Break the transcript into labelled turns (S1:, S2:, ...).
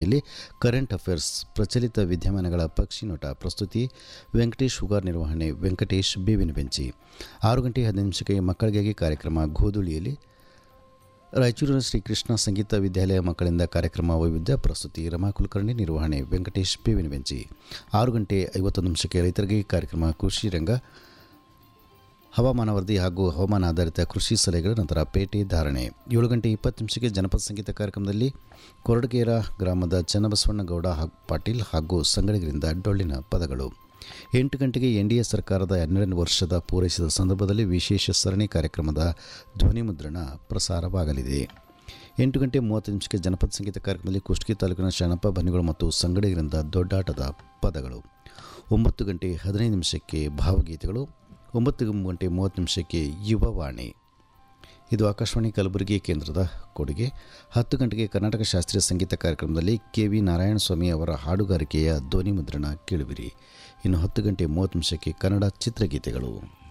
S1: ಗಂಟೆಗೆ current affairs ಪ್ರಚಲಿತ ವಿದ್ಯಮಾನಗಳ ಪಕ್ಷಿ ನೋಟ ಪ್ರಸ್ತುತಿ ವೆಂಕಟೇಶ್ ಹುಗಾರ್ ನಿರ್ವಹಣೆ ವೆಂಕಟೇಶ್ ಬೇವಿನ ಬೆಂಚಿ ಆರು ಗಂಟೆ ಹದಿನೈದು ನಿಮಿಷಕ್ಕೆ ಮಕ್ಕಳಿಗಾಗಿ ಕಾರ್ಯಕ್ರಮ ಗೋಧುಳಿಯಲ್ಲಿ ರಾಯಚೂರಿನ ಶ್ರೀಕೃಷ್ಣ ಸಂಗೀತ ವಿದ್ಯಾಲಯ ಮಕ್ಕಳಿಂದ ಕಾರ್ಯಕ್ರಮ ವೈವಿಧ್ಯ ಪ್ರಸ್ತುತಿ ರಮಾ ಕುಲಕರ್ಣಿ ನಿರ್ವಹಣೆ ವೆಂಕಟೇಶ್ ಬೇವಿನ ಬೆಂಚಿ ಆರು ಗಂಟೆ ಐವತ್ತೊಂದು ನಿಮಿಷಕ್ಕೆ ರೈತರಿಗೆ ಕಾರ್ಯಕ್ರಮ ಕೃಷಿ ರಂಗ ಹವಾಮಾನ ವರದಿ ಹಾಗೂ ಹವಾಮಾನ ಆಧಾರಿತ ಕೃಷಿ ಸಲಹೆಗಳ ನಂತರ ಪೇಟೆ ಧಾರಣೆ ಏಳು ಗಂಟೆ ಇಪ್ಪತ್ತು ನಿಮಿಷಕ್ಕೆ ಜನಪದ ಸಂಗೀತ ಕಾರ್ಯಕ್ರಮದಲ್ಲಿ ಕೊರಡಗೇರ ಗ್ರಾಮದ ಚನ್ನಬಸವಣ್ಣಗೌಡ ಹಾಗೂ ಪಾಟೀಲ್ ಹಾಗೂ ಸಂಗಡಿಗರಿಂದ ಡೊಳ್ಳಿನ ಪದಗಳು ಎಂಟು ಗಂಟೆಗೆ ಎನ್ ಡಿ ಎ ಸರ್ಕಾರದ ಹನ್ನೆರಡನೇ ವರ್ಷದ ಪೂರೈಸಿದ ಸಂದರ್ಭದಲ್ಲಿ ವಿಶೇಷ ಸರಣಿ ಕಾರ್ಯಕ್ರಮದ ಧ್ವನಿ ಮುದ್ರಣ ಪ್ರಸಾರವಾಗಲಿದೆ ಎಂಟು ಗಂಟೆ ಮೂವತ್ತು ನಿಮಿಷಕ್ಕೆ ಜನಪದ ಸಂಗೀತ ಕಾರ್ಯಕ್ರಮದಲ್ಲಿ ಕುಷ್ಟಗಿ ತಾಲೂಕಿನ ಶರಣಪ್ಪ ಬನ್ನಿಗಳು ಮತ್ತು ಸಂಗಡಿಗರಿಂದ ದೊಡ್ಡಾಟದ ಪದಗಳು ಒಂಬತ್ತು ಗಂಟೆ ಹದಿನೈದು ನಿಮಿಷಕ್ಕೆ ಭಾವಗೀತೆಗಳು ಒಂಬತ್ತು ಗಂಟೆ ಮೂವತ್ತು ನಿಮಿಷಕ್ಕೆ ಯುವವಾಣಿ ಇದು ಆಕಾಶವಾಣಿ ಕಲಬುರಗಿ ಕೇಂದ್ರದ ಕೊಡುಗೆ ಹತ್ತು ಗಂಟೆಗೆ ಕರ್ನಾಟಕ ಶಾಸ್ತ್ರೀಯ ಸಂಗೀತ ಕಾರ್ಯಕ್ರಮದಲ್ಲಿ ಕೆ ವಿ ನಾರಾಯಣಸ್ವಾಮಿ ಅವರ ಹಾಡುಗಾರಿಕೆಯ ಧ್ವನಿ ಮುದ್ರಣ ಕೇಳುವಿರಿ ಇನ್ನು ಹತ್ತು ಗಂಟೆ ಮೂವತ್ತು ನಿಮಿಷಕ್ಕೆ ಕನ್ನಡ ಚಿತ್ರಗೀತೆಗಳು